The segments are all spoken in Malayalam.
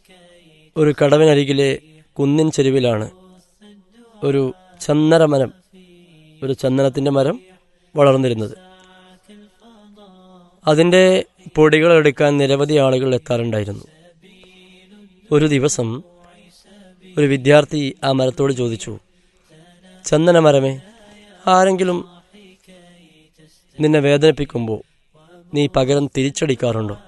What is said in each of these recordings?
ഒരു കടവിനരികിലെ കുന്നിൻ ചെരുവിലാണ് ഒരു ചന്ദന മരം ഒരു ചന്ദനത്തിന്റെ മരം വളർന്നിരുന്നത് അതിന്റെ പൊടികൾ എടുക്കാൻ നിരവധി ആളുകൾ എത്താറുണ്ടായിരുന്നു ഒരു ദിവസം ഒരു വിദ്യാർത്ഥി ആ മരത്തോട് ചോദിച്ചു ചന്ദന മരമേ ആരെങ്കിലും നിന്നെ വേദനിപ്പിക്കുമ്പോൾ നീ പകരം തിരിച്ചടിക്കാറുണ്ടോ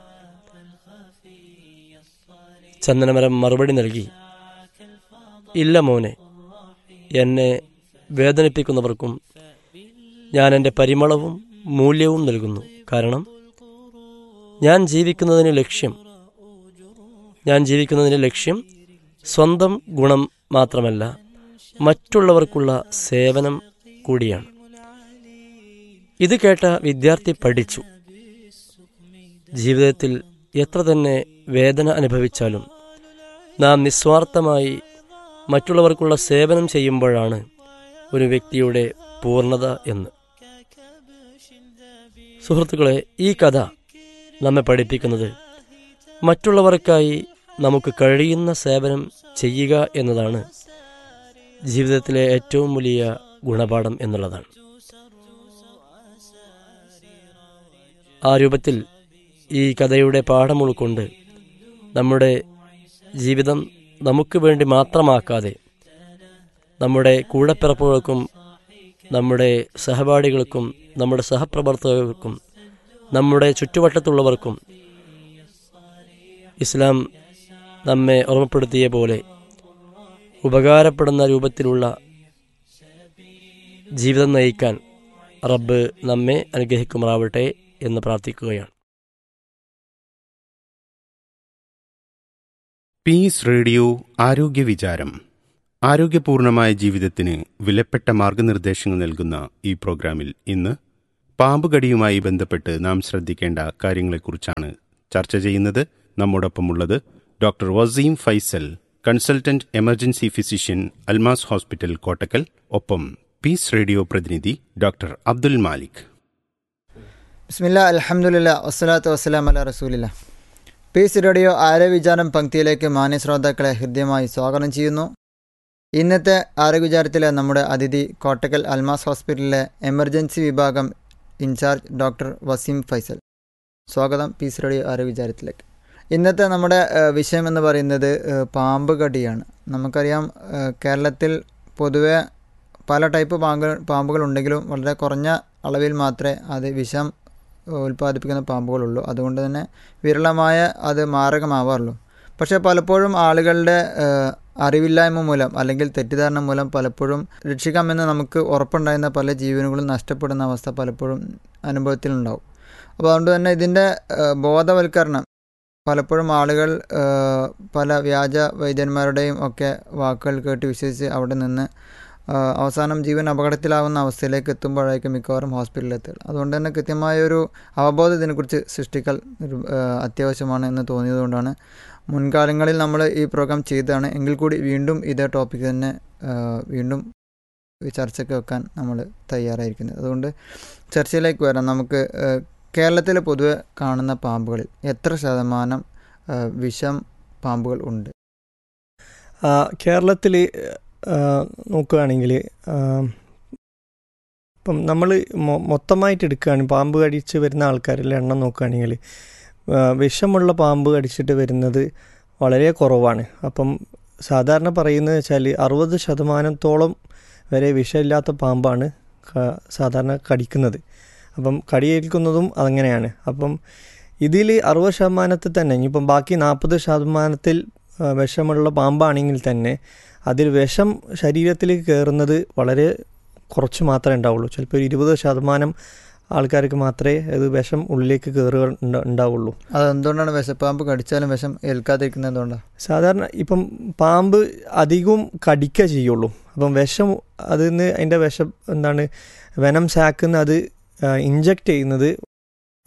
ചന്ദനമരം മറുപടി നൽകി ഇല്ല മോനെ എന്നെ വേദനിപ്പിക്കുന്നവർക്കും ഞാൻ എൻ്റെ പരിമളവും മൂല്യവും നൽകുന്നു കാരണം ഞാൻ ജീവിക്കുന്നതിന് ലക്ഷ്യം ഞാൻ ജീവിക്കുന്നതിന് ലക്ഷ്യം സ്വന്തം ഗുണം മാത്രമല്ല മറ്റുള്ളവർക്കുള്ള സേവനം കൂടിയാണ് ഇത് കേട്ട വിദ്യാർത്ഥി പഠിച്ചു ജീവിതത്തിൽ എത്ര തന്നെ വേദന അനുഭവിച്ചാലും നാം നിസ്വാർത്ഥമായി മറ്റുള്ളവർക്കുള്ള സേവനം ചെയ്യുമ്പോഴാണ് ഒരു വ്യക്തിയുടെ പൂർണ്ണത എന്ന് സുഹൃത്തുക്കളെ ഈ കഥ നമ്മെ പഠിപ്പിക്കുന്നത് മറ്റുള്ളവർക്കായി നമുക്ക് കഴിയുന്ന സേവനം ചെയ്യുക എന്നതാണ് ജീവിതത്തിലെ ഏറ്റവും വലിയ ഗുണപാഠം എന്നുള്ളതാണ് ആ രൂപത്തിൽ ഈ കഥയുടെ പാഠം ഉൾക്കൊണ്ട് നമ്മുടെ ജീവിതം നമുക്ക് വേണ്ടി മാത്രമാക്കാതെ നമ്മുടെ കൂടപ്പിറപ്പുകൾക്കും നമ്മുടെ സഹപാഠികൾക്കും നമ്മുടെ സഹപ്രവർത്തകർക്കും നമ്മുടെ ചുറ്റുവട്ടത്തുള്ളവർക്കും ഇസ്ലാം നമ്മെ ഓർമ്മപ്പെടുത്തിയ പോലെ ഉപകാരപ്പെടുന്ന രൂപത്തിലുള്ള ജീവിതം നയിക്കാൻ റബ്ബ് നമ്മെ അനുഗ്രഹിക്കുമാറാവട്ടെ എന്ന് പ്രാർത്ഥിക്കുകയാണ് പീസ് റേഡിയോ ആരോഗ്യ വിചാരം ആരോഗ്യപൂർണമായ ജീവിതത്തിന് വിലപ്പെട്ട മാർഗനിർദ്ദേശങ്ങൾ നൽകുന്ന ഈ പ്രോഗ്രാമിൽ ഇന്ന് പാമ്പുകടിയുമായി ബന്ധപ്പെട്ട് നാം ശ്രദ്ധിക്കേണ്ട കാര്യങ്ങളെക്കുറിച്ചാണ് ചർച്ച ചെയ്യുന്നത് നമ്മോടൊപ്പമുള്ളത് doctor Waseem Faisal consultant emergency physician Almas hospital Kottakkal ഒപ്പം പീസ് റേഡിയോ പ്രതിനിധി ഡോക്ടർ അബ്ദുൽ മാലിക് ബിസ്മില്ല അലഹമുല്ല വസ്സലാത്തു വസ്സലാം അല റസൂലില്ല പീസ് റേഡിയോ ആരോഗ്യവിചാരം പങ്ക്തിയിലേക്ക് മാന്യ ശ്രോതാക്കളെ ഹൃദ്യമായി സ്വാഗതം ചെയ്യുന്നു ഇന്നത്തെ ആരോഗ്യവിചാരത്തിലെ നമ്മുടെ അതിഥി കോട്ടക്കൽ അൽമാസ് ഹോസ്പിറ്റലിലെ എമർജൻസി വിഭാഗം ഇൻചാർജ് ഡോക്ടർ വസീം ഫൈസൽ സ്വാഗതം പീസ് റേഡിയോ ആരോഗ്യവിചാരത്തിലേക്ക് ഇന്നത്തെ നമ്മുടെ ഏഹ്, വിഷയം എന്ന് പറയുന്നത് ഏഹ്, പാമ്പ് കടിയാണ് നമുക്കറിയാം ഏഹ്, കേരളത്തിൽ പൊതുവെ പല ടൈപ്പ് പാമ്പുകൾ പാമ്പുകളുണ്ടെങ്കിലും വളരെ കുറഞ്ഞ അളവിൽ മാത്രമേ അത് വിഷം ഉൽപ്പാദിപ്പിക്കുന്ന പാമ്പുകളുള്ളൂ അതുകൊണ്ട് തന്നെ വിരളമായ അത് മാരകമാവാറുള്ളൂ പക്ഷേ പലപ്പോഴും ആളുകളുടെ ഏഹ്, അറിവില്ലായ്മ മൂലം അല്ലെങ്കിൽ തെറ്റിദ്ധാരണ മൂലം പലപ്പോഴും രക്ഷിക്കാമെന്ന് നമുക്ക് ഉറപ്പുണ്ടായിരുന്ന പല ജീവനുകളും നഷ്ടപ്പെടുന്ന അവസ്ഥ പലപ്പോഴും അനുഭവത്തിലുണ്ടാവും അപ്പോൾ അതുകൊണ്ട് തന്നെ ഇതിൻ്റെ ഏഹ്, ബോധവൽക്കരണം പലപ്പോഴും ആളുകൾ ഏഹ്, പല വ്യാജ വൈദ്യന്മാരുടെയും ഒക്കെ വാക്കുകൾ കേട്ട് വിശ്വസിച്ച് അവിടെ നിന്ന് ആഹ് അവസാനം ജീവൻ അപകടത്തിലാവുന്ന അവസ്ഥയിലേക്ക് എത്തുമ്പോഴായിരിക്കും മിക്കവാറും ഹോസ്പിറ്റലിൽ എത്തുക അതുകൊണ്ട് തന്നെ കൃത്യമായൊരു അവബോധം ഇതിനെക്കുറിച്ച് സൃഷ്ടിക്കൽ ഒരു, ആഹ് അത്യാവശ്യമാണ് എന്ന് തോന്നിയതുകൊണ്ടാണ് മുൻകാലങ്ങളിൽ നമ്മൾ ഈ പ്രോഗ്രാം ചെയ്തതാണ് എങ്കിൽ കൂടി വീണ്ടും ഇതേ ടോപ്പിക് തന്നെ ആഹ് വീണ്ടും ഈ ചർച്ചയ്ക്ക് വെക്കാൻ നമ്മൾ തയ്യാറായിരിക്കുന്നത് അതുകൊണ്ട് ചർച്ചയിലേക്ക് വരാം നമുക്ക് ആഹ് കേരളത്തിൽ പൊതുവെ കാണുന്ന പാമ്പുകളിൽ എത്ര ശതമാനം ആഹ് വിഷം പാമ്പുകൾ ഉണ്ട് കേരളത്തിൽ നോക്കുകയാണെങ്കിൽ ഇപ്പം നമ്മൾ മൊത്തമായിട്ട് എടുക്കുകയാണ് പാമ്പ് കടിച്ച് വരുന്ന ആൾക്കാരിലെ എണ്ണം നോക്കുകയാണെങ്കിൽ ആ, വിഷമുള്ള പാമ്പ് കടിച്ചിട്ട് വരുന്നത് വളരെ കുറവാണ് അപ്പം സാധാരണ പറയുന്നത് വെച്ചാൽ അറുപത് ശതമാനത്തോളം വരെ വിഷമില്ലാത്ത പാമ്പാണ് ക- സാധാരണ കടിക്കുന്നത് അപ്പം കടിയേൽക്കുന്നതും അങ്ങനെയാണ് അപ്പം ഇതിൽ അറുപത് ശതമാനത്തിൽ തന്നെ ഇനിയിപ്പം ബാക്കി നാൽപ്പത് ശതമാനത്തിൽ ആ, വിഷമുള്ള പാമ്പാണെങ്കിൽ തന്നെ അതിൽ വിഷം ശരീരത്തിലേക്ക് കയറുന്നത് വളരെ കുറച്ച് മാത്രമേ ഉണ്ടാവുള്ളൂ ചിലപ്പോൾ ഒരു ഇരുപത് ശതമാനം ആൾക്കാർക്ക് മാത്രമേ അത് വിഷം ഉള്ളിലേക്ക് കയറുക ഉണ്ട- ഉണ്ടാവുള്ളൂ അത് എന്തുകൊണ്ടാണ് വിഷപ്പാമ്പ് കടിച്ചാലും വിഷം ഏൽക്കാതിരിക്കുന്നത് എന്തുകൊണ്ടാണ് സാധാരണ ഇപ്പം പാമ്പ് അധികവും കടിക്കുക ചെയ്യുള്ളൂ അപ്പം വിഷം അതിൽ നിന്ന് അതിൻ്റെ വിഷം എന്താണ് വെനം സാക്കിന്ന് അത് ഇഞ്ചക്റ്റ് ചെയ്യുന്നത്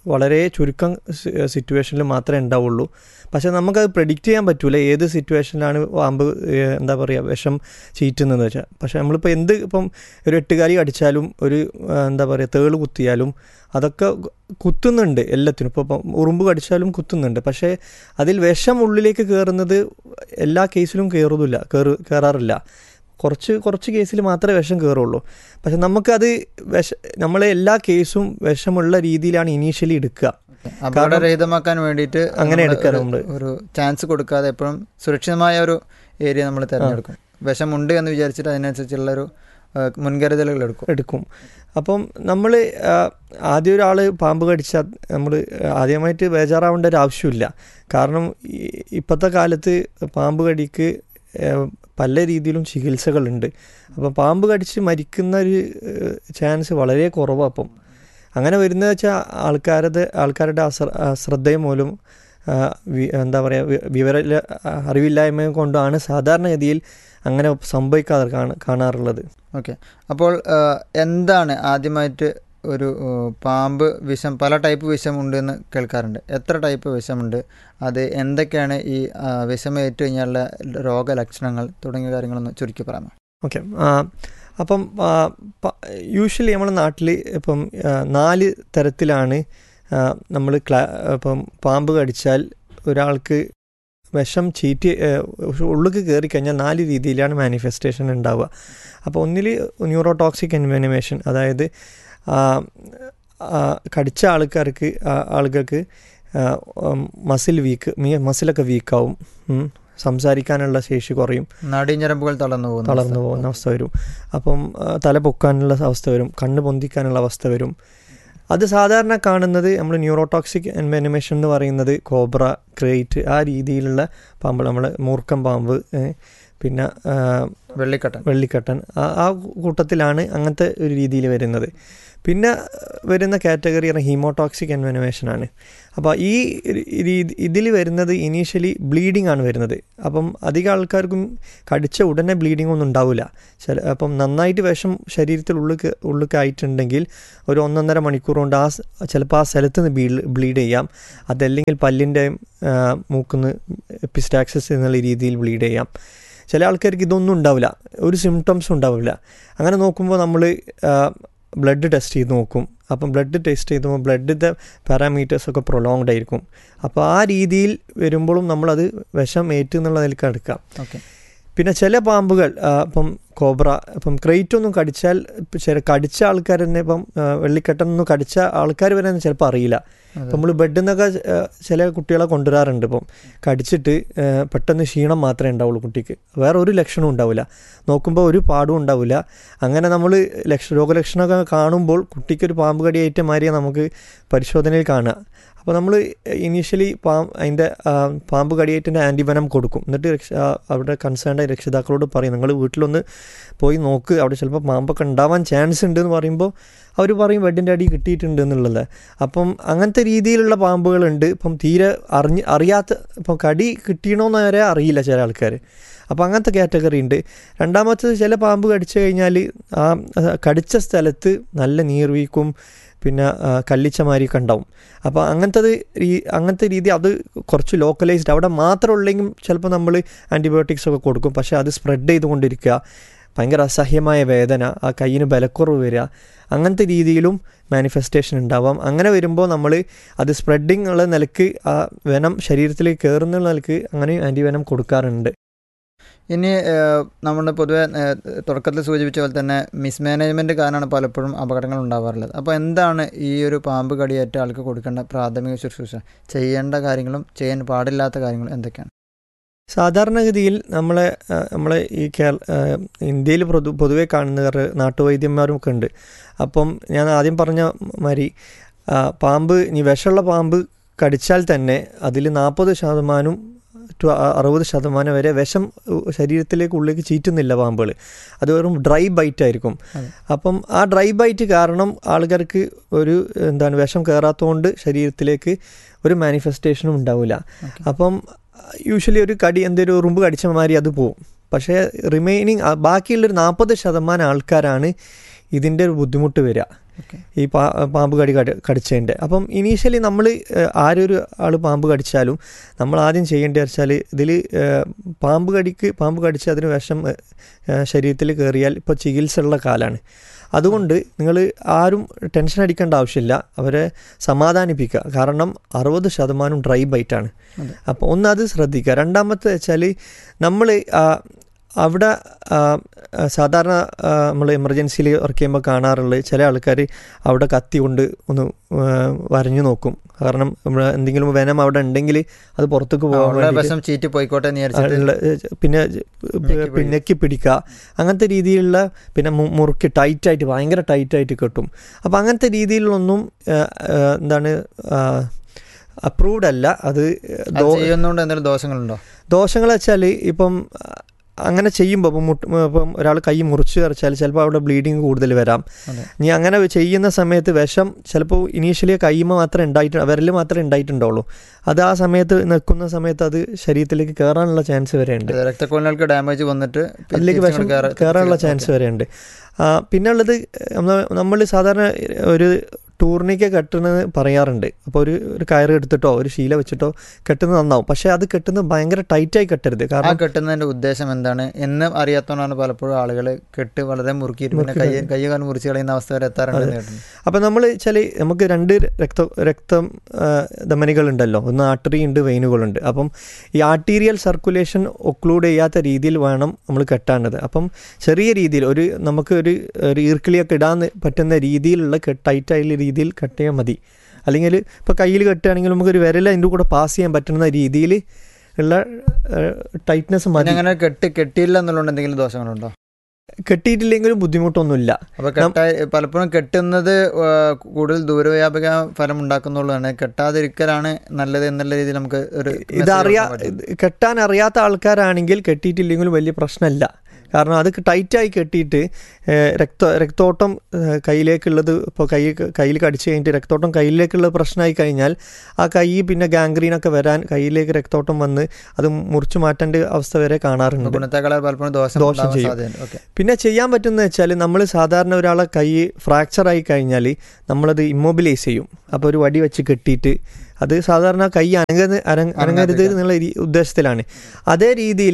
വളരെ ചുരുക്കം സിറ്റുവേഷനിൽ മാത്രമേ ഉണ്ടാവുള്ളൂ പക്ഷേ നമുക്കത് പ്രെഡിക്റ്റ് ചെയ്യാൻ പറ്റൂല ഏത് സിറ്റുവേഷനിലാണ് പാമ്പ് ഏഹ്, എന്താ പറയുക വിഷം ചീറ്റുന്നതെന്ന് വെച്ചാൽ പക്ഷേ നമ്മളിപ്പോൾ എന്ത് ഇപ്പം ഒരു എട്ടുകാലി അടിച്ചാലും ഒരു ആ, എന്താ പറയുക തേള് കുത്തിയാലും അതൊക്കെ കുത്തുന്നുണ്ട് എല്ലാത്തിനും ഇപ്പോൾ ഇപ്പം ഉറുമ്പ് കടിച്ചാലും കുത്തുന്നുണ്ട് പക്ഷേ അതിൽ വിഷം ഉള്ളിലേക്ക് കയറുന്നത് എല്ലാ കേസിലും കയറുന്നില്ല കയറ് കയറാറില്ല കുറച്ച് കുറച്ച് കേസിൽ മാത്രമേ വിഷം കയറുള്ളൂ പക്ഷെ നമുക്കത് വിഷ നമ്മളെ എല്ലാ കേസും വിഷമുള്ള രീതിയിലാണ് ഇനീഷ്യലി എടുക്കുക അപകടരഹിതമാക്കാൻ വേണ്ടിയിട്ട് അങ്ങനെ നമ്മള് എടുക്കാറ് ഒരു- നമ്മള്. ഒരു ചാൻസ് കൊടുക്കാതെ എപ്പോഴും സുരക്ഷിതമായ ഒരു ഏരിയ നമ്മൾ തിരഞ്ഞെടുക്കും വിഷമുണ്ട് എന്ന് വിചാരിച്ചിട്ട് അതിനനുസരിച്ചുള്ള ഒരു ആ, മുൻകരുതലുകൾ എടുക്കും എടുക്കും അപ്പം നമ്മൾ ആദ്യം ഒരാൾ പാമ്പ് കടിച്ചാൽ നമ്മൾ ആദ്യമായിട്ട് ബേജാറാവേണ്ട ഒരു ആവശ്യമില്ല കാരണം ഈ- ഇപ്പോഴത്തെ കാലത്ത് പാമ്പ് കടിക്ക് ആ, പല രീതിയിലും ചികിത്സകളുണ്ട് അപ്പം പാമ്പ് കടിച്ച് മരിക്കുന്ന ഒരു ചാൻസ് വളരെ കുറവാണ് അപ്പം അങ്ങനെ വരുന്നത് വെച്ചാൽ ആൾക്കാരുടെ ആൾക്കാരുടെ അശ്ര അശ്രദ്ധയും മൂലം ആ, വി- എന്താ പറയുക വിവര അറിവില്ലായ്മ കൊണ്ടാണ് സാധാരണഗതിയിൽ അങ്ങനെ സംഭവിക്കാതെ കാണ കാണാറുള്ളത് ഓക്കെ അപ്പോൾ ആ, എന്താണ് ആദ്യമായിട്ട് ഒരു ആ, പാമ്പ് വിഷം പല ടൈപ്പ് വിഷം ഉണ്ട് എന്ന് കേൾക്കാറുണ്ട് എത്ര ടൈപ്പ് വിഷമുണ്ട് അത് എന്തൊക്കെയാണ് ഈ ആ, വിഷം ഏറ്റു കഴിഞ്ഞാലുള്ള രോഗലക്ഷണങ്ങൾ തുടങ്ങിയ കാര്യങ്ങളൊന്ന് ചുരുക്കി പറയാമോ ഓക്കെ അപ്പം യൂഷ്വലി നമ്മുടെ നാട്ടിൽ ഇപ്പം ആ, നാല് തരത്തിലാണ് നമ്മൾ ക്ലാ ഇപ്പം പാമ്പ് കടിച്ചാൽ ഒരാൾക്ക് വിഷം ചീറ്റി ഉള്ളിലേക്ക് കയറി കഴിഞ്ഞാൽ നാല് രീതിയിലാണ് മാനിഫെസ്റ്റേഷൻ ഉണ്ടാവുക അപ്പോൾ ഒന്നിൽ ന്യൂറോടോക്സിക് എൻവെനിമേഷൻ അതായത് ആ, ആ, കടിച്ച ആൾക്കാർക്ക് ആ- ആളുകൾക്ക് മസിൽ വീക്ക് മസിലൊക്കെ വീക്കാവും ഉം. സംസാരിക്കാനുള്ള ശേഷി കുറയും നാടീഞ്ഞരമ്പുകൾ തളർന്നു പോകുന്നു തളർന്നു പോകുന്ന അവസ്ഥ വരും അപ്പം ആ, തല പൊക്കാനുള്ള അവസ്ഥ വരും കണ്ണ് പൊന്തിക്കാനുള്ള അവസ്ഥ വരും അത് സാധാരണ കാണുന്നത് നമ്മൾ ന്യൂറോടോക്സിക് എൻവെനിമേഷൻ എന്ന് പറയുന്നത് കോബ്ര ക്രേറ്റ് ആ രീതിയിലുള്ള പാമ്പ് നമ്മൾ മൂർക്കം പാമ്പ് ഏ, പിന്നെ ആ, വെള്ളിക്കട്ടൻ വെള്ളിക്കട്ടൻ ആ ആ കൂട്ടത്തിലാണ് അങ്ങനത്തെ ഒരു രീതിയിൽ വരുന്നത് പിന്നെ വരുന്ന കാറ്റഗറി ഹീമോടോക്സിക് എൻവെനവേഷൻ ആണ് അപ്പോൾ ഈ രീതി ഇതിൽ വരുന്നത് ഇനീഷ്യലി ബ്ലീഡിംഗ് ആണ് വരുന്നത് അപ്പം അധികം ആൾക്കാർക്കും കടിച്ച ഉടനെ ബ്ലീഡിംഗ് ഒന്നും ഉണ്ടാവില്ല ചില അപ്പം നന്നായിട്ട് വിഷം ശരീരത്തിൽ ഉള്ളിൽ ഉള്ളിൽ ആയിട്ടുണ്ടെങ്കിൽ ഒരു ഒന്നൊന്നര മണിക്കൂർ കൊണ്ട് ആ സ് ചിലപ്പോൾ ആ സ്ഥലത്ത് നിന്ന് ബ്ലീഡ് ചെയ്യാം അതല്ലെങ്കിൽ പല്ലിൻ്റെ മൂക്കുന്ന് എപ്പിസ്റ്റാക്സസ് എന്നുള്ള രീതിയിൽ ബ്ലീഡ് ചെയ്യാം ചില ആൾക്കാർക്ക് ഇതൊന്നും ഉണ്ടാവില്ല ഒരു സിംറ്റംസും ഉണ്ടാവില്ല അങ്ങനെ നോക്കുമ്പോൾ നമ്മൾ ബ്ലഡ് ടെസ്റ്റ് ചെയ്ത് നോക്കും അപ്പം ബ്ലഡ് ടെസ്റ്റ് ചെയ്തുമ്പോൾ ബ്ലഡിൻ്റെ പാരാമീറ്റേഴ്സ് ഒക്കെ പ്രൊലോങ്ഡ് ആയിരിക്കും അപ്പോൾ ആ രീതിയിൽ വരുമ്പോഴും നമ്മളത് വിഷം ഏറ്റ് എന്നുള്ള നിലക്ക് എടുക്കാം ഓക്കെ പിന്നെ ചില പാമ്പുകൾ ആ, ഇപ്പം കോബ്ര ഇപ്പം ക്രേറ്റ് ഒന്നും കടിച്ചാൽ ഇപ്പം ചില കടിച്ച ആൾക്കാർ തന്നെ ഇപ്പം ആ, വെള്ളിക്കെട്ടൊന്നും കടിച്ച ആൾക്കാർ വരെ ചിലപ്പോൾ അറിയില്ല ഇപ്പം നമ്മൾ ബെഡിൽ നിന്നൊക്കെ ആ, ചില കുട്ടികളെ കൊണ്ടുവരാറുണ്ട് ഇപ്പം കടിച്ചിട്ട് ആ, പെട്ടെന്ന് ക്ഷീണം മാത്രമേ ഉണ്ടാവുള്ളൂ കുട്ടിക്ക് വേറെ ഒരു ലക്ഷണവും ഉണ്ടാവില്ല നോക്കുമ്പോൾ ഒരു പാടും ഉണ്ടാവില്ല അങ്ങനെ നമ്മൾ ലക്ഷ രോഗലക്ഷണമൊക്കെ കാണുമ്പോൾ കുട്ടിക്കൊരു പാമ്പ് കടിയേറ്റ മാതിരിയെ നമുക്ക് പരിശോധനയിൽ കാണുക അപ്പോൾ നമ്മൾ ഇനീഷ്യലി പാ അതിൻ്റെ ആ, പാമ്പ് കടിയേറ്റിൻ്റെ ആൻറ്റിവനം കൊടുക്കും എന്നിട്ട് രക്ഷ ആ, അവിടെ കൺസേൺഡ് രക്ഷിതാക്കളോട് പറയും നിങ്ങൾ വീട്ടിലൊന്ന് പോയി നോക്ക് അവിടെ ചിലപ്പോൾ പാമ്പൊക്കെ ഉണ്ടാവാൻ ചാൻസ് ഉണ്ട് എന്ന് പറയുമ്പോൾ അവർ പറയും ബെഡിൻ്റെ അടി കിട്ടിയിട്ടുണ്ട് എന്നുള്ളത് അപ്പം അങ്ങനത്തെ രീതിയിലുള്ള പാമ്പുകളുണ്ട് ഇപ്പം തീരെ അറിഞ്ഞ് അറിയാത്ത ഇപ്പം കടി കിട്ടിയണോന്ന് വരെ അറിയില്ല ചില ആൾക്കാർ അപ്പോൾ അങ്ങനത്തെ കാറ്റഗറി ഉണ്ട് രണ്ടാമത്തത് ചില പാമ്പ് കടിച്ചു കഴിഞ്ഞാൽ ആ ആ, കടിച്ച സ്ഥലത്ത് നല്ല നീർവീക്കും പിന്നെ ആ, കല്ലിച്ചമാരിയൊക്കെ ഉണ്ടാവും അപ്പോൾ അങ്ങനത്തത് ഈ അങ്ങനത്തെ രീതി അത് കുറച്ച് ലോക്കലൈസ്ഡ് അവിടെ മാത്രം ഉള്ളെങ്കിൽ ചിലപ്പോൾ നമ്മൾ ആൻറ്റിബയോട്ടിക്സ് ഒക്കെ കൊടുക്കും പക്ഷേ അത് സ്പ്രെഡ് ചെയ്തുകൊണ്ടിരിക്കുക ഭയങ്കര അസഹ്യമായ വേദന ആ കയ്യിന് ബലക്കുറവ് വരിക അങ്ങനത്തെ രീതിയിലും മാനിഫെസ്റ്റേഷൻ ഉണ്ടാവാം അങ്ങനെ വരുമ്പോൾ നമ്മൾ അത് സ്പ്രെഡിങ് ഉള്ള നിലക്ക് ആ വെനം ശരീരത്തിലേക്ക് കയറുന്ന നിലക്ക് അങ്ങനെ ആൻറ്റിവെനം കൊടുക്കാറുണ്ട് ഇനി നമ്മൾ പൊതുവെ ഏഹ്, തുടക്കത്തിൽ സൂചിപ്പിച്ച പോലെ തന്നെ മിസ്മാനേജ്മെൻറ്റ് കാരണമാണ് പലപ്പോഴും അപകടങ്ങൾ ഉണ്ടാവാറുള്ളത് അപ്പോൾ എന്താണ് ഈ ഒരു പാമ്പ് കടിയേറ്റ ആൾക്ക് കൊടുക്കേണ്ട പ്രാഥമിക ശുശ്രൂഷ ചെയ്യേണ്ട കാര്യങ്ങളും ചെയ്യാൻ പാടില്ലാത്ത കാര്യങ്ങളും എന്തൊക്കെയാണ് സാധാരണഗതിയിൽ നമ്മളെ ആ, നമ്മളെ ഈ കേരള ഇന്ത്യയിൽ പൊതു പൊതുവെ കാണുന്ന നാട്ടുവൈദ്യന്മാരും ഒക്കെ ഉണ്ട് അപ്പം ഞാൻ ആദ്യം പറഞ്ഞ മാതിരി ആ, പാമ്പ് ഇനി വിഷമുള്ള പാമ്പ് കടിച്ചാൽ തന്നെ അതിൽ നാൽപ്പത് ശതമാനം ടു അറുപത് ശതമാനം വരെ വിഷം ഉ- ശരീരത്തിലേക്ക് ഉള്ളിലേക്ക് ചീറ്റുന്നില്ല പാമ്പുകൾ അത് വെറും ഡ്രൈ ബൈറ്റ് ആയിരിക്കും അതെ. അപ്പം ആ ഡ്രൈ ബൈറ്റ് കാരണം ആൾക്കാർക്ക് ഒരു എന്താണ് വിഷം കയറാത്തതുകൊണ്ട് ശരീരത്തിലേക്ക് ഒരു മാനിഫെസ്റ്റേഷനും ഉണ്ടാവില്ല Okay. അപ്പം യൂഷ്വലി ഒരു കടി എന്തൊരു ഉറുമ്പ് കടിച്ച മാതിരി അത് പോവും പക്ഷേ റിമൈനിങ് ബാക്കിയുള്ളൊരു നാൽപ്പത് ശതമാനം ആൾക്കാരാണ് ഇതിൻ്റെ ഒരു ബുദ്ധിമുട്ട് വരിക ഓക്കെ ഈ പാ പാമ്പ് കടി കടി കടിച്ചതിൻ്റെ അപ്പം ഇനീഷ്യലി നമ്മൾ ആരൊരു ആൾ പാമ്പ് കടിച്ചാലും നമ്മൾ ആദ്യം ചെയ്യേണ്ടത് വെച്ചാൽ ഇതിൽ പാമ്പ് കടിക്ക് പാമ്പ് കടിച്ച് അതിന് വിഷം ഏഹ്, ശരീരത്തിൽ കയറിയാൽ ഇപ്പോൾ ചികിത്സ ഉള്ള കാലമാണ് അതുകൊണ്ട് നിങ്ങൾ ആരും ടെൻഷൻ അടിക്കേണ്ട ആവശ്യമില്ല അവരെ സമാധാനിപ്പിക്കുക കാരണം അറുപത് ശതമാനം ഡ്രൈ ബൈറ്റാണ് അതെ. അപ്പോൾ ഒന്ന് അത് ശ്രദ്ധിക്കുക രണ്ടാമത്തെ വെച്ചാൽ നമ്മൾ അവിടെ ആ, ആ, സാധാരണ നമ്മൾ എമർജൻസിയിൽ വർക്ക് ചെയ്യുമ്പോൾ കാണാറുള്ളത് ചില ആൾക്കാർ അവിടെ കത്തി കൊണ്ട് ഒന്ന് ആ, വരഞ്ഞു നോക്കും കാരണം ഇവിടെ എന്തെങ്കിലും വെനം അവിടെ ഉണ്ടെങ്കിൽ അത് പുറത്തേക്ക് പോകാൻ അവളുടെ വേണ്ടിയിട്ട് വശം ചീറ്റി പോയിക്കോട്ടെ എന്ന് വിചാരിച്ചിട്ട് ഉള്ള, ഏ, പിന്നെ ഞെക്കി പിടി- പിന്നേക്ക് പിടിക്കുക അങ്ങനത്തെ രീതിയിലുള്ള പിന്നെ മു- മുറുക്കി ടൈറ്റായിട്ട് ഭയങ്കര ടൈറ്റായിട്ട് കെട്ടും അപ്പം അങ്ങനത്തെ രീതിയിലൊന്നും ഏ, ഏ, എന്താണ് അപ്രൂവ്ഡ് അല്ല അത് അത് ദോ- ചെയ്യുന്നതുകൊണ്ട് എന്തെങ്കിലും ദോഷങ്ങളുണ്ടോ ദോഷങ്ങൾ വെച്ചാൽ ഇപ്പം അഹ്, അങ്ങനെ ചെയ്യുമ്പോൾ ഇപ്പം മുട്ട് ഇപ്പം ഒരാൾ കൈ മുറിച്ച് കറച്ചാൽ ചിലപ്പോൾ അവിടെ ബ്ലീഡിങ് കൂടുതൽ വരാം അതെ. ഇനി അങ്ങനെ ചെയ്യുന്ന സമയത്ത് വിഷം ചിലപ്പോൾ ഇനീഷ്യലി കൈമ മാത്രമേ ഉണ്ടായിട്ട് വിരൽ മാത്രമേ ഉണ്ടായിട്ടുണ്ടാവുള്ളൂ അത് ആ സമയത്ത് നിൽക്കുന്ന സമയത്ത് അത് ശരീരത്തിലേക്ക് കയറാനുള്ള ചാൻസ് വരെ ഉണ്ട് അത് രക്തക്കുഴലുകൾക്ക് ഡാമേജ് വന്നിട്ട് പിന്നെ അതിലേക്ക് തിരിച്ച് വിഷം ഇങ്ങോട്ട് കയറ- കയറാനുള്ള തിരിച്ച് ചാൻസ് വരെ ഉണ്ട് ആ, പിന്നെ ഉള്ളത് നമ്മൾ സാധാരണ ഒരു ടൂറിനൊക്കെ കെട്ടുന്നത് പറയാറുണ്ട് അപ്പോൾ ഒരു ഒരു കയറ് എടുത്തിട്ടോ ഒരു ശീല വെച്ചിട്ടോ കെട്ടുന്നത് നന്നാവും പക്ഷേ അത് കെട്ടുന്നത് ഭയങ്കര ടൈറ്റായി കെട്ടരുത് ആ കാരണം കെട്ടുന്നതിന്റെ ഉദ്ദേശം എന്താണ് എന്ന് അറിയാത്തതുകൊണ്ടാണ് പലപ്പോഴും ആളുകൾ കെട്ട് വളരെ മുറുക്കിയിട്ട് പിന്നെ കൈ മുറുക്കി കൈ കാലം മുറിച്ച് കളയുന്ന അവസ്ഥ വരെ എത്താറുണ്ട് എന്ന് കേട്ടിട്ടുണ്ട്. അപ്പോൾ നമ്മൾ വെച്ചാൽ നമുക്ക് രണ്ട് രക്ത രക്തം ആ, ധമനികളുണ്ടല്ലോ ഒന്ന് ആർട്ടറി ഉണ്ട് വെയിനുകളുണ്ട് അപ്പം ഈ ആർട്ടീരിയൽ സർക്കുലേഷൻ ഒക്ലൂഡ് ചെയ്യാത്ത രീതിയിൽ വേണം നമ്മൾ കെട്ടാണ്ടത് അപ്പം ചെറിയ രീതിയിൽ ഒരു നമുക്ക് ഒരു ഒരു ഈർക്കിളിയൊക്കെ ഇടാൻ പറ്റുന്ന രീതിയിലുള്ള ടൈറ്റായുള്ള രീതിയിൽ കട്ട് ചെയ്യാൻ മതി അല്ലെങ്കിൽ ഇപ്പോൾ കയ്യിൽ കെട്ടുകയാണെങ്കിൽ നമുക്കൊരു വിരൽ അതിൻ്റെ കൂടെ പാസ് ചെയ്യാൻ പറ്റുന്ന രീതിയിൽ ഉള്ള ടൈറ്റ്നെസ് പിന്നെ മതി അങ്ങനെ കെട്ട് കെട്ടിയില്ല എന്നുള്ളത് എന്തെങ്കിലും ദോഷങ്ങളുണ്ടോ കെട്ടിയിട്ടില്ലെങ്കിലും ബുദ്ധിമുട്ടൊന്നുമില്ല അപ്പൊ കെട്ടായി പലപ്പോഴും കെട്ടുന്നത് ആ, കൂടുതൽ ദൂരവ്യാപക ഫലം ഉണ്ടാക്കുന്നുള്ളതാണ് കെട്ടാതിരിക്കലാണ് നല്ലത് എന്നുള്ള രീതിയിൽ നമുക്ക് ഒരു message ഇതറിയാ കൊടുക്കാൻ പറ്റും. ഇത് കെട്ടാൻ അറിയാത്ത ആൾക്കാരാണെങ്കിൽ കെട്ടിയിട്ടില്ലെങ്കിലും വലിയ പ്രശ്നമല്ല കാരണം അത് ടൈറ്റായി കെട്ടിയിട്ട് ഏഹ്, രക്ത രക്തോട്ടം ഏഹ്, കയ്യിലേക്കുള്ളത് ഇപ്പോൾ കൈ കയ്യിൽ കടിച്ചു കഴിഞ്ഞിട്ട് രക്തോട്ടം കയ്യിലേക്കുള്ളത് പ്രശ്നമായി കഴിഞ്ഞാൽ ആ കൈ പിന്നെ ഗാംഗ്രീനൊക്കെ വരാൻ കയ്യിലേക്ക് രക്തോട്ടം വന്ന് അത് മുറിച്ചു മാറ്റേണ്ട അവസ്ഥ വരെ കാണാറുണ്ട് ഗുണത്തെക്കാളെ പലപ്പോഴും ദോഷം ദോഷം ഉണ്ടാവാൻ ചെയ്യും. സാധ്യതയുണ്ട് ഓക്കെ പിന്നെ ചെയ്യാൻ പറ്റുന്നത് വെച്ചാൽ നമ്മൾ സാധാരണ ഒരാളെ കൈ ഫ്രാക്ചർ ആയി കഴിഞ്ഞാൽ നമ്മളത് ഇമ്മൊബിലൈസ് ചെയ്യും അപ്പോൾ ഒരു വടി വെച്ച് കെട്ടിയിട്ട് അത് സാധാരണ കൈ അനങ്ങ അനങ്ങ- അനങ്ങരുത് എന്നുള്ള രീ- ഉദ്ദേശത്തിലാണ് അതേ രീതിയിൽ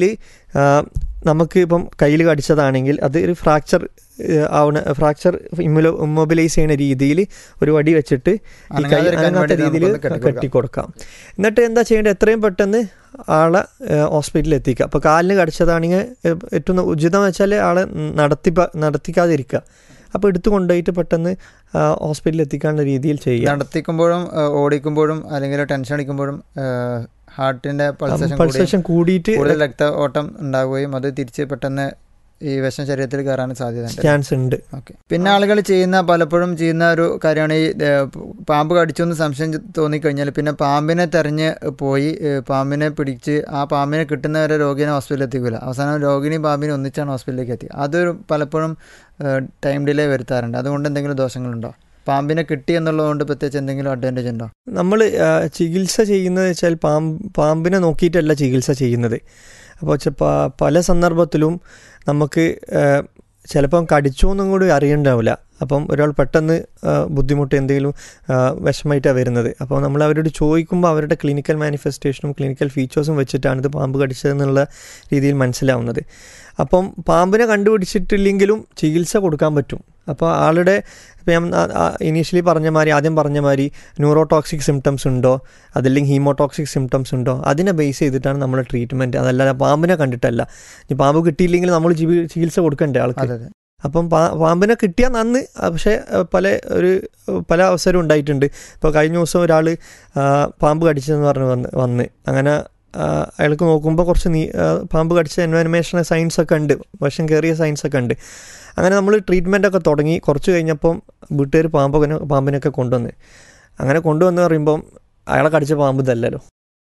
നമുക്ക് ഇപ്പം കയ്യിൽ കടിച്ചതാണെങ്കിൽ അത് ഒരു ഫ്രാക്ചർ ആവണ ഫ്രാക്ചർ ഇമ്മൊലോ ഇമ്മൊബിലൈസ് ചെയ്യുന്ന രീതിയിൽ ഒരു വടി വെച്ചിട്ട് ഈ കൈ അനങ്ങാതിരിക്കാൻ അനങ്ങാത്ത വേണ്ടി രീതിയിൽ നമുക്കൊന്ന് കെട്ടിക്കൊടുക്കാം. കെട്ടിക്കൊടുക്കാം എന്നിട്ട് എന്താ ചെയ്യേണ്ടത് എത്രയും പെട്ടെന്ന് ആളെ ഹോസ്പിറ്റലിൽ എത്തിക്കുക അപ്പോൾ കാലിന് കടിച്ചതാണെങ്കിൽ ഏഹ്, ഏറ്റവും ഉചിതം വെച്ചാൽ ആളെ നടത്തിപ്പ നടത്തിക്കാതിരിക്കുക അപ്പോൾ എടുത്തു കൊണ്ടുപോയിട്ട് പെട്ടെന്ന് ഹോസ്പിറ്റലിൽ എത്തിക്കാനുള്ള രീതിയിൽ ചെയ്യുക നടത്തിക്കുമ്പോഴും ആ, ഓടിക്കുമ്പോഴും അല്ലെങ്കിൽ ടെൻഷൻ അടിക്കുമ്പോഴും ഹാർട്ടിന്റെ പൾസേഷൻ പൾസേഷൻ കൂടിയിട്ട് കൂടുതൽ രക്ത ഓട്ടം ഉണ്ടാവുകയും അത് തിരിച്ച് പെട്ടെന്ന് ഈ വിഷം ശരീരത്തിൽ കയറാൻ സാധ്യതയുണ്ട് ചാൻസ് ഉണ്ട് ഓക്കെ പിന്നെ ആളുകൾ ചെയ്യുന്ന പലപ്പോഴും ചെയ്യുന്ന ഒരു കാര്യമാണ് ഈ ഏ, പാമ്പ് കടിച്ചെന്ന് സംശയം തോന്നിക്കഴിഞ്ഞാൽ പിന്നെ പാമ്പിനെ തെരഞ്ഞ് പോയി ഏ, പാമ്പിനെ പിടിച്ച് ആ പാമ്പിനെ കിട്ടുന്നവരെ രോഗിനെ ഹോസ്പിറ്റലിൽ എത്തിക്കില്ല അവസാനം രോഗിനെയും പാമ്പിനെ ഒന്നിച്ചാണ് ഹോസ്പിറ്റലിലേക്ക് എത്തി അതൊരു പലപ്പോഴും ടൈം ഡിലേ വരുത്താറുണ്ട് അതുകൊണ്ട് എന്തെങ്കിലും ദോഷങ്ങളുണ്ടോ പാമ്പിനെ കിട്ടി എന്നുള്ളതുകൊണ്ട് പ്രത്യേകിച്ച് എന്തെങ്കിലും അഡ്വാൻറ്റേജ് ഉണ്ടോ നമ്മൾ ചികിത്സ ചെയ്യുന്നത് വെച്ചാൽ പാമ്പ് പാമ്പിനെ നോക്കിയിട്ടല്ല ചികിത്സ ചെയ്യുന്നത് അപ്പോൾ ചെ- പ- പല സന്ദർഭത്തിലും നമുക്ക് ആ, ചിലപ്പം കടിച്ചോ എന്നും കൂടി അറിയണ്ടാവില്ല അപ്പം ഒരാൾ പെട്ടെന്ന് ആ, ബുദ്ധിമുട്ട് എന്തെങ്കിലും വിഷമമായിട്ടാണ് വരുന്നത് അപ്പോൾ നമ്മൾ അവരോട് ചോദിക്കുമ്പോൾ അവരുടെ ക്ലിനിക്കൽ മാനിഫെസ്റ്റേഷനും ക്ലിനിക്കൽ ഫീച്ചേഴ്സും വെച്ചിട്ടാണ് ഇത് പാമ്പ് കടിച്ചതെന്നുള്ള രീതിയിൽ മനസ്സിലാവുന്നത് അപ്പം പാമ്പിനെ കണ്ടുപിടിച്ചിട്ടില്ലെങ്കിലും ചികിത്സ കൊടുക്കാൻ പറ്റും അപ്പോൾ ആളുടെ ഇപ്പം ഞാൻ ഇനീഷ്യലി പറഞ്ഞ മാതിരി ആദ്യം പറഞ്ഞ മാതിരി ന്യൂറോടോക്സിക് സിംറ്റംസ് ഉണ്ടോ അതല്ലെങ്കിൽ ഹീമോടോക്സിക് സിംറ്റംസ് ഉണ്ടോ അതിനെ ബേസ് ചെയ്തിട്ടാണ് നമ്മൾ ട്രീറ്റ്മെൻറ്റ് അതല്ലാതെ പാമ്പിനെ കണ്ടിട്ടല്ല ഇനി പാമ്പ് കിട്ടിയില്ലെങ്കിൽ നമ്മൾ ചികി- ചികിത്സ കൊടുക്കണ്ടേ ആൾക്ക് അതെ അതെ അപ്പം പാ പാമ്പിനെ കിട്ടിയാൽ നന്ന് ആ, പക്ഷേ ആ, പല ഒരു പല അവസരവും ഉണ്ടായിട്ടുണ്ട് ഇപ്പോൾ കഴിഞ്ഞ ദിവസം ഒരാൾ പാമ്പ് കടിച്ചതെന്ന് പറഞ്ഞ് വന്ന് വന്ന് അങ്ങനെ ആ, അയാൾക്ക് നോക്കുമ്പോൾ കുറച്ച് നീ ആ, പാമ്പ് കടിച്ച എൻവയൺമേഷൻ സയൻസ് ഒക്കെ ഉണ്ട് വിഷം കയറിയ സയൻസ് ഒക്കെ ഉണ്ട് അങ്ങനെ നമ്മൾ ട്രീറ്റ്മെൻ്റ് ഒക്കെ തുടങ്ങി കുറച്ച് കഴിഞ്ഞപ്പം വീട്ടുകാർ പാമ്പൊക്കെ പാമ്പിനൊക്കെ കൊണ്ടുവന്ന് അങ്ങനെ കൊണ്ടുവന്ന് പറയുമ്പം അയാളെ കടിച്ച പാമ്പ് ഇതല്ലല്ലോ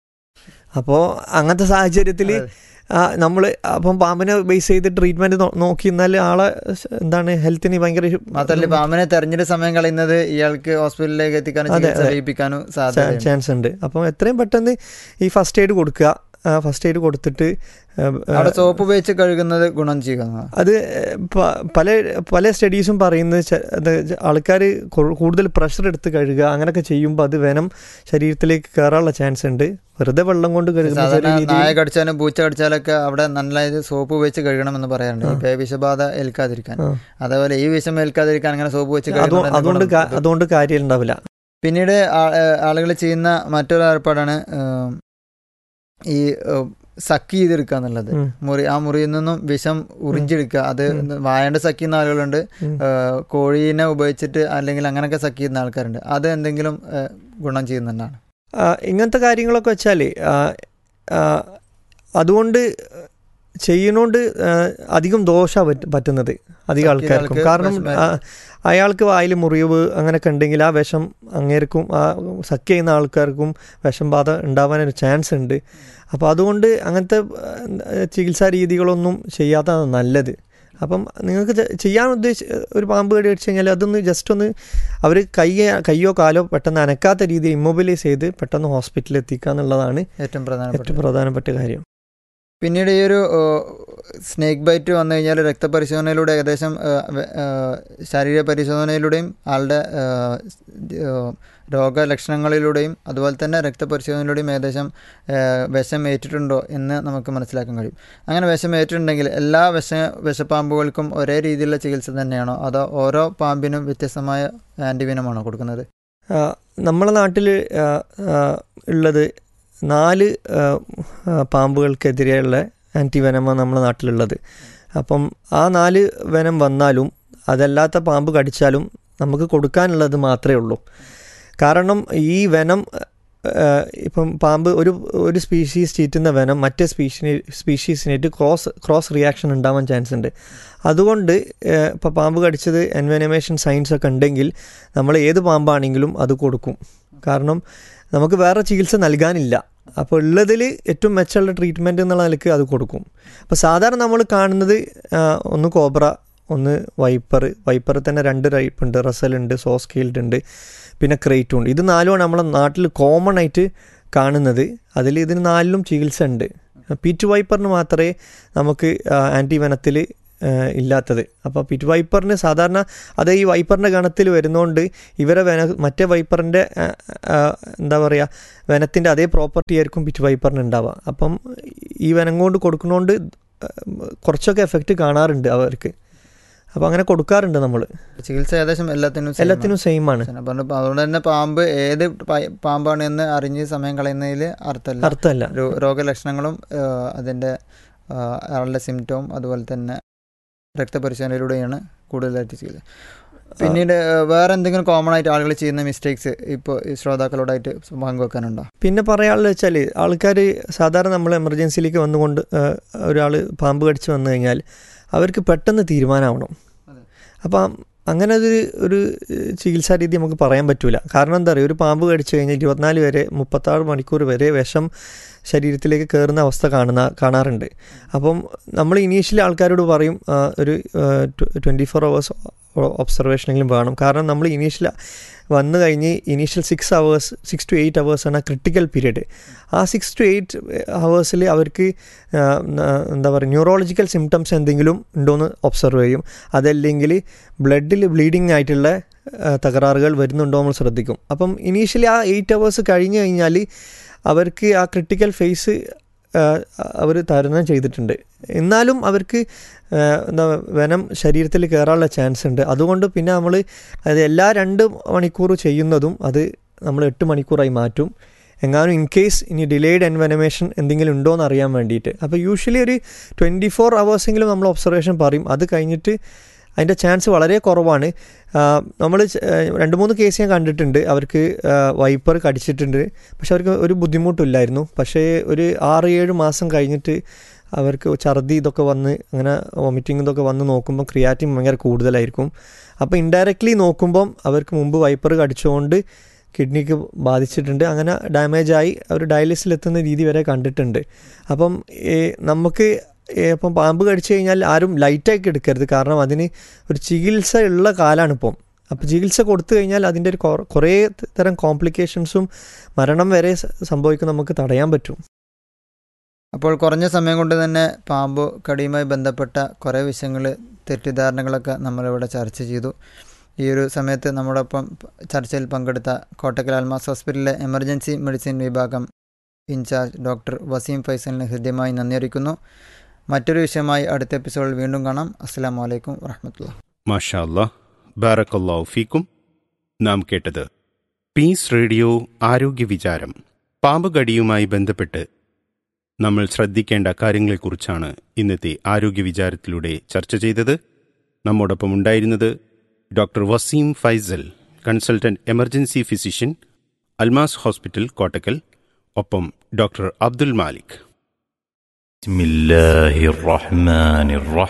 അപ്പോൾ അങ്ങനത്തെ സാഹചര്യത്തിൽ അതെ. നമ്മൾ അപ്പം പാമ്പിനെ ബേസ് ചെയ്ത് ട്രീറ്റ്മെൻറ്റ് നോക്കി എന്നാൽ ആളെ സ് എന്താണ് ഹെൽത്തിന് ഭയങ്കര ഇഷ്യൂ- മാത്രമല്ല പാമ്പിനെ തെരഞ്ഞെടുത്ത് സമയം കളയുന്നത് ഇയാൾക്ക് ഹോസ്പിറ്റലിലേക്ക് എത്തിക്കാനും അതെ, ചികിത്സ അതെ. ലഭിക്കാനും സാധ്യതയുണ്ട് ചാൻസ് ഉണ്ട് അപ്പം എത്രയും പെട്ടെന്ന് ഈ ഫസ്റ്റ് എയ്ഡ് കൊടുക്കുക ഫസ്റ്റ് എയ്ഡ് കൊടുത്തിട്ട് ആ, ആ, അവിടെ സോപ്പ് ഉപയോഗിച്ച് കഴുകുന്നത് ഗുണം ചെയ്യുന്ന അത് പ- പല പല സ്റ്റഡീസും പറയുന്നത് ആൾക്കാർ കൂടുതൽ പ്രഷർ എടുത്ത് കഴുകുക അങ്ങനെയൊക്കെ ചെയ്യുമ്പോൾ അത് വെനം ശരീരത്തിലേക്ക് കയറാനുള്ള ചാൻസ് ഉണ്ട് വെറുതെ വെള്ളം കൊണ്ട് കഴുകുന്ന സാധാരണ ചെറിയ രീതിയിൽ നായ കടിച്ചാലും പൂച്ച കടിച്ചാലൊക്കെ അവിടെ നന്നായിട്ട് സോപ്പ് ഉപയോഗിച്ച് കഴുകണമെന്ന് പറയാറുണ്ട് ആ. ഇപ്പൊ വിഷബാധ ഏൽക്കാതിരിക്കാൻ ആ. അതേപോലെ ഈ വിഷം ഏൽക്കാതിരിക്കാൻ അങ്ങനെ സോപ്പ് വെച്ച് അതോ- കഴുകുന്നതിന്റെ അതുകൊണ്ട് ഗുണം കാ- ഇത്. അതുകൊണ്ട് കാര്യം ഉണ്ടാവില്ല പിന്നീട് ആളുകൾ ചെയ്യുന്ന മറ്റൊരു ഏർപ്പാടാണ് ഏം, ഈ ഏം, സക്ക് ചെയ്തെടുക്കുക എന്നുള്ളത് ഉം. മുറി ആ മുറിയിൽ നിന്നും വിഷം ഉറിഞ്ചെടുക്കുക അത് ഉം. വായണ്ട സക്ക് ചെയ്യുന്ന ആളുകളുണ്ട് ഉം. ഏഹ്, കോഴീനെ ഉപയോഗിച്ചിട്ട് അല്ലെങ്കിൽ അങ്ങനെയൊക്കെ സക്ക് ചെയ്യുന്ന ആൾക്കാരുണ്ട് അത് എന്തെങ്കിലും ഏഹ്, ഗുണം ചെയ്യുന്നുണ്ടാണ് ആ, ഇങ്ങനത്തെ കാര്യങ്ങളൊക്കെ വെച്ചാൽ അതുകൊണ്ട് ചെയ്യുന്നോണ്ട് ആ, അധികം ദോഷമാണ് പറ്റ പറ്റുന്നത് അധികം സത്യം ആൾക്കാർക്കും ആൾക്ക് കാരണം വിഷമം ആ, അയാൾക്ക് വായിൽ മുറിവ് അങ്ങനെയൊക്കെ ഉണ്ടെങ്കിൽ ആ വിഷം അങ്ങേർക്കും ആ സക്ക് ചെയ്യുന്ന ആൾക്കാർക്കും വിഷം ബാധ ഉണ്ടാവാനൊരു ചാൻസ് ഉണ്ട് അപ്പോൾ അതുകൊണ്ട് അങ്ങനത്തെ ആ, ചികിത്സാ രീതികളൊന്നും ചെയ്യാത്തതാണ് നല്ലത് അപ്പം നിങ്ങൾക്ക് ചെ- ചെയ്യാൻ ഉദ്ദേശിച്ച ഒരു പാമ്പ് കടി അടിച്ചു കഴിഞ്ഞാൽ അതൊന്ന് ജസ്റ്റ് ഒന്ന് അവർ കൈ കയ്യോ കാലോ പെട്ടെന്ന് അനക്കാത്ത രീതിയിൽ ഇമ്മൊബിലൈസ് ചെയ്ത് പെട്ടെന്ന് ഹോസ്പിറ്റലിൽ എത്തിക്കുക എന്നുള്ളതാണ് ഏറ്റവും പ്രധാനപ്പെട്ട ഏറ്റവും പ്രധാനപ്പെട്ട കാര്യം പിന്നീട് ഈ ഒരു സ്നേക്ക് ബൈറ്റ് വന്നു കഴിഞ്ഞാൽ രക്തപരിശോധനയിലൂടെ ഏകദേശം ഏഹ്, വെ- ഏഹ്, ശരീര പരിശോധനയിലൂടെയും ആളുടെ ഏഹ്, ഏഹ്, രോഗലക്ഷണങ്ങളിലൂടെയും അതുപോലെ തന്നെ രക്തപരിശോധനയിലൂടെയും ഏകദേശം ഏഹ്, വിഷം ഏറ്റിട്ടുണ്ടോ എന്ന് നമുക്ക് മനസ്സിലാക്കാൻ കഴിയും അങ്ങനെ വിഷം ഏറ്റിട്ടുണ്ടെങ്കിൽ എല്ലാ വിഷ വിഷപ്പാമ്പുകൾക്കും ഒരേ രീതിയിലുള്ള ചികിത്സ തന്നെയാണോ അതോ ഓരോ പാമ്പിനും വ്യത്യസ്തമായ ആൻറ്റിവിനമാണോ കൊടുക്കുന്നത് ആ, നമ്മളെ നാട്ടിൽ ഉള്ളത് നാല് ആ, ആ, പാമ്പുകൾക്കെതിരെയുള്ള ആൻറ്റിവെനമാണ് നമ്മുടെ നാട്ടിലുള്ളത് അപ്പം ആ നാല് വെനം വന്നാലും അതല്ലാത്ത പാമ്പ് കടിച്ചാലും നമുക്ക് കൊടുക്കാനുള്ളത് മാത്രമേ ഉള്ളൂ കാരണം ഈ വെനം ആ, ഇപ്പം പാമ്പ് ഒരു ഒരു സ്പീഷീസ് ചീറ്റുന്ന വെനം മറ്റേ സ്പീഷി സ്പീഷീസിനായിട്ട് ക്രോസ് ക്രോസ് റിയാക്ഷൻ ഉണ്ടാവാൻ ചാൻസ് ഉണ്ട് അതുകൊണ്ട് ഇപ്പോൾ പാമ്പ് കടിച്ചത് എൻവെനമേഷൻ സയൻസ് ഒക്കെ ഉണ്ടെങ്കിൽ നമ്മൾ ഏത് പാമ്പാണെങ്കിലും അത് കൊടുക്കും കാരണം നമുക്ക് വേറെ ചികിത്സ നൽകാനില്ല അപ്പോൾ ഉള്ളതിൽ ഏറ്റവും മെച്ചമുള്ള ട്രീറ്റ്മെൻറ്റ് എന്നുള്ള നിലയ്ക്ക് അത് കൊടുക്കും അപ്പോൾ സാധാരണ നമ്മൾ കാണുന്നത് ആ, ഒന്ന് കോബ്ര ഒന്ന് വൈപ്പർ വൈപ്പറിൽ തന്നെ രണ്ട് ടൈപ്പ് ഉണ്ട് റസൽ ഉണ്ട് സോസ്കെയിൽഡ് ഉണ്ട് പിന്നെ ക്രേറ്റും ഉണ്ട് ഇത് നാലുമാണ് നമ്മളെ നാട്ടിൽ കോമൺ ആയിട്ട് കാണുന്നത് അതിൽ ഇതിന് നാലിലും ചികിത്സ ഉണ്ട് പീറ്റ് വൈപ്പറിന് മാത്രമേ നമുക്ക് ആൻറ്റി വനത്തിൽ ഇല്ലാത്തത് അപ്പോൾ പിറ്റ് വൈപ്പറിന് സാധാരണ അത് ഈ വൈപ്പറിൻ്റെ ഗണത്തിൽ വരുന്നതുകൊണ്ട് ഇവരെ വെന മറ്റേ വൈപ്പറിൻ്റെ എന്താ പറയുക വനത്തിൻ്റെ അതേ പ്രോപ്പർട്ടി ആയിരിക്കും പിറ്റ് വൈപ്പറിന് ഉണ്ടാവുക അപ്പം ഈ വനം കൊണ്ട് കൊടുക്കുന്നതുകൊണ്ട് കുറച്ചൊക്കെ എഫക്റ്റ് കാണാറുണ്ട് അവർക്ക് അപ്പോൾ അങ്ങനെ കൊടുക്കാറുണ്ട് നമ്മൾ ചികിത്സ ഏകദേശം എല്ലാത്തിനും same എല്ലാത്തിനും സെയിം ആണ് ആണ്. പറഞ്ഞു അതുകൊണ്ട് തന്നെ പാമ്പ് ഏത് പ- പാമ്പാണ് എന്ന് അറിഞ്ഞ് സമയം കളയുന്നതിൽ അർത്ഥമല്ല അർത്ഥമല്ല രോ- രോഗലക്ഷണങ്ങളും ആ, അതിൻ്റെ ആ, ആളുടെ സിംറ്റവും അതുപോലെ തന്നെ രക്തപരിശോധനയിലൂടെയാണ് കൂടുതലായിട്ട് ചെയ്യുന്നത് പിന്നീട് ആ, വേറെ എന്തെങ്കിലും കോമൺ ആയിട്ട് ആളുകൾ ചെയ്യുന്ന മിസ്റ്റേക്സ് ഇപ്പോൾ ഈ ശ്രോതാക്കളോടായിട്ട് പങ്കുവെക്കാനുണ്ടോ പിന്നെ പറയാനുള്ളത് വെച്ചാൽ ആൾക്കാർ സാധാരണ നമ്മൾ എമർജൻസിയിലേക്ക് വന്നുകൊണ്ട് ഒരാൾ പാമ്പ് കടിച്ച് വന്നു കഴിഞ്ഞാൽ അവർക്ക് പെട്ടെന്ന് തീരുമാനമാവണം അതെ. അപ്പം അങ്ങനെ ഒരു ഒരു ചികിത്സാ രീതി നമുക്ക് പറയാൻ പറ്റൂല കാരണം എന്താ പറയുക ഒരു പാമ്പ് കടിച്ചു കഴിഞ്ഞാൽ ഇരുപത്തിനാല് വരെ മുപ്പത്താറ് മണിക്കൂർ വരെ വിഷം ശരീരത്തിലേക്ക് കയറുന്ന അവസ്ഥ കാണുന്ന കാണാറുണ്ട് അപ്പം നമ്മൾ ഇനീഷ്യലി ആൾക്കാരോട് പറയും ആ, ഒരു ട്വൻറ്റി ഫോർ അവേഴ്സ് ഒബ്സർവേഷനെങ്കിലും വേണം കാരണം നമ്മൾ ഇനീഷ്യൽ വന്നു കഴിഞ്ഞ് initial six hours six to eight hours ആണ് ക്രിട്ടിക്കൽ പീരീഡ് ആ സിക്സ് ടു എയ്റ്റ് അവേഴ്സിൽ അവർക്ക് ആ, ന- എന്താ പറയുക ന്യൂറോളജിക്കൽ സിംറ്റംസ് എന്തെങ്കിലും ഉണ്ടോയെന്ന് ഒബ്സർവ് ചെയ്യും അതല്ലെങ്കിൽ ബ്ലഡിൽ ബ്ലീഡിങ് ആയിട്ടുള്ള ആ, തകരാറുകൾ വരുന്നുണ്ടോ നമ്മൾ ശ്രദ്ധിക്കും അപ്പം ഇനീഷ്യലി ആ എയ്റ്റ് അവേഴ്സ് കഴിഞ്ഞ് കഴിഞ്ഞാൽ അവർക്ക് ആ ക്രിട്ടിക്കൽ ഫേസ് അവർ തരണം ചെയ്തിട്ടുണ്ട് എന്നാലും അവർക്ക് ആ, എന്താ വനം ശരീരത്തിൽ കയറാനുള്ള ചാൻസ് ഉണ്ട് അതുകൊണ്ട് പിന്നെ നമ്മൾ അത് എല്ലാ രണ്ട് മണിക്കൂർ ചെയ്യുന്നതും അത് നമ്മൾ എട്ട് മണിക്കൂറായി മാറ്റും എങ്ങാനും ഇൻ കേസ് ഇനി ഡിലേഡ് എൻവനമേഷൻ എന്തെങ്കിലും ഉണ്ടോ എന്ന് അറിയാൻ വേണ്ടിയിട്ട് അപ്പോൾ യൂഷ്വലി ഒരു ട്വൻറ്റി ഫോർ അവേഴ്സെങ്കിലും നമ്മൾ ഒബ്സർവേഷൻ പറയും അത് കഴിഞ്ഞിട്ട് അതിൻ്റെ ചാൻസ് വളരെ കുറവാണ് നമ്മൾ രണ്ട് മൂന്ന് കേസ് ഞാൻ കണ്ടിട്ടുണ്ട് അവർക്ക് വൈപ്പർ കടിച്ചിട്ടുണ്ട് പക്ഷെ അവർക്ക് ഒരു ബുദ്ധിമുട്ടില്ലായിരുന്നു പക്ഷേ ഒരു ആറ് ഏഴ് മാസം കഴിഞ്ഞിട്ട് അവർക്ക് ഛർദി ഇതൊക്കെ വന്ന് അങ്ങനെ വോമിറ്റിംഗ് ഇതൊക്കെ വന്ന് നോക്കുമ്പോൾ ക്രിയാറ്റിൻ ഭയങ്കര കൂടുതലായിരിക്കും അപ്പോൾ ഇൻഡയറക്റ്റ്ലി നോക്കുമ്പം അവർക്ക് മുമ്പ് വൈപ്പർ കടിച്ചുകൊണ്ട് കിഡ്നിക്ക് ബാധിച്ചിട്ടുണ്ട് അങ്ങനെ ഡാമേജ് ആയി അവർ ഡയാലിസിലെത്തുന്ന രീതി വരെ കണ്ടിട്ടുണ്ട് അപ്പം ഏ, നമുക്ക് ഏ, ഇപ്പം പാമ്പ് കടിച്ചു കഴിഞ്ഞാൽ ആരും ലൈറ്റാക്കി എടുക്കരുത് കാരണം അതിന് ഒരു ചികിത്സ ഉള്ള കാലമാണ് ഇപ്പം അപ്പോൾ ചികിത്സ കൊടുത്തു കഴിഞ്ഞാൽ അതിൻ്റെ ഒരു കൊ- കുറേ തരം കോംപ്ലിക്കേഷൻസും മരണം വരെ സ- സംഭവിക്കും നമുക്ക് തടയാൻ പറ്റും അപ്പോൾ കുറഞ്ഞ സമയം കൊണ്ട് തന്നെ പാമ്പ് കടിയുമായി ബന്ധപ്പെട്ട കുറേ വിഷയങ്ങൾ തെറ്റിദ്ധാരണകളൊക്കെ നമ്മളിവിടെ ചർച്ച ചെയ്തു ഈ ഒരു സമയത്ത് നമ്മോടൊപ്പം ചർച്ചയിൽ പങ്കെടുത്ത കോട്ടക്കൽ അൽമാസ് ഹോസ്പിറ്റലിലെ എമർജൻസി മെഡിസിൻ വിഭാഗം ഇൻചാർജ് ഡോക്ടർ വസീം ഫൈസലിന് ഹൃദ്യമായി നന്ദി അറിയിക്കുന്നു മറ്റൊരു വിഷയമായി അടുത്ത എപ്പിസോഡിൽ വീണ്ടും കാണാം അസ്സാം വലൈക്കും വറഹമത്തുള്ള മാഷാ അല്ലാ ബാറക്കല്ലാഹു ഫീക്കും നാം കേട്ടത് പീസ് റേഡിയോ ആരോഗ്യ വിചാരം പാമ്പ് കടിയുമായി ബന്ധപ്പെട്ട് നമ്മൾ ശ്രദ്ധിക്കേണ്ട കാര്യങ്ങളെക്കുറിച്ചാണ് ഇന്നത്തെ ആരോഗ്യ വിചാരത്തിലൂടെ ചർച്ച ചെയ്തത് നമ്മോടൊപ്പം ഉണ്ടായിരുന്നത് doctor Waseem Faisal consultant emergency physician Almas hospital Kottakkal ഒപ്പം ഡോക്ടർ അബ്ദുൽ മാലിക് بسم الله الرحمن الرحيم